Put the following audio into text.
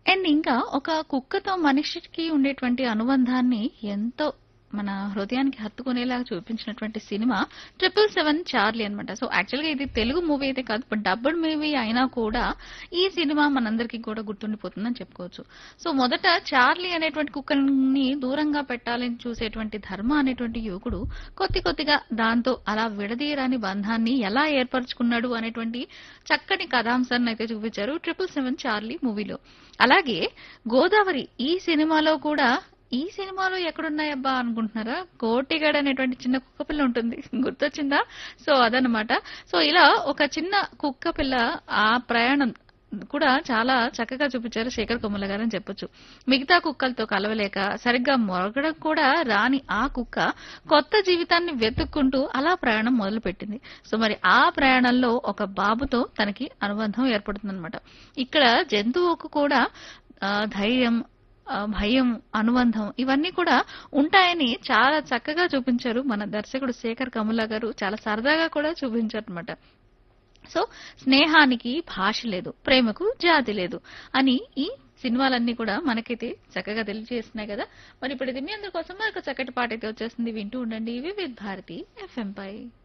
and ఇంకా ఒక కుక్కతో మనిషికి ఉండేటువంటి అనుబంధాన్ని ఎంతో మన హృదయానికి హత్తుకునేలాగా చూపించినటువంటి సినిమా ట్రిపుల్ సెవెన్ చార్లీ అనమాట సో యాక్చువల్ గా ఇది తెలుగు మూవీ అయితే కాదు బట్ డబ్బుడ్ మూవీ అయినా కూడా ఈ సినిమా మనందరికీ కూడా గుర్తుండిపోతుందని చెప్పుకోవచ్చు సో మొదట చార్లీ అనేటువంటి కుక్కని దూరంగా పెట్టాలని చూసేటువంటి ధర్మ అనేటువంటి యువకుడు కొద్ది కొద్దిగా దాంతో అలా విడదీయరాని బంధాన్ని ఎలా ఏర్పరచుకున్నాడు అనేటువంటి చక్కని కథాంశాన్ని అయితే చూపించారు ట్రిపుల్ సెవెన్ చార్లీ మూవీలో అలాగే గోదావరి ఈ సినిమాలో కూడా ఈ సినిమాలో ఎక్కడున్నాయబ్బా అనుకుంటున్నారా కోటిగాడ్ అనేటువంటి చిన్న కుక్క పిల్ల ఉంటుంది గుర్తొచ్చిందా సో అదనమాట సో ఇలా ఒక చిన్న కుక్క పిల్ల ఆ ప్రయాణం కూడా చాలా చక్కగా చూపించారు శేఖర్ కొమ్మల గారు అని చెప్పొచ్చు మిగతా కుక్కలతో కలవలేక సరిగ్గా మొరగడం కూడా రాని ఆ కుక్క కొత్త జీవితాన్ని వెతుక్కుంటూ అలా ప్రయాణం మొదలుపెట్టింది సో మరి ఆ ప్రయాణంలో ఒక బాబుతో తనకి అనుబంధం ఏర్పడుతుందన్నమాట ఇక్కడ జంతువుకు కూడా ఆ, ధైర్యం ఆ, భయం అనుబంధం ఇవన్నీ కూడా ఉంటాయని చాలా చక్కగా చూపించారు మన దర్శకుడు శేఖర్ కమలా గారు చాలా సరదాగా కూడా చూపించారు అనమాట సో స్నేహానికి భాష లేదు ప్రేమకు జాతి లేదు అని ఈ సినిమాలన్నీ కూడా మనకైతే చక్కగా తెలియజేస్తున్నాయి కదా మరి ఇప్పుడు ఇది మీ అందరి కోసం మరొక చక్కటి పాట అయితే వచ్చేస్తుంది వింటూ ఉండండి వివిధ్ భారతి ఎఫ్ఎం పై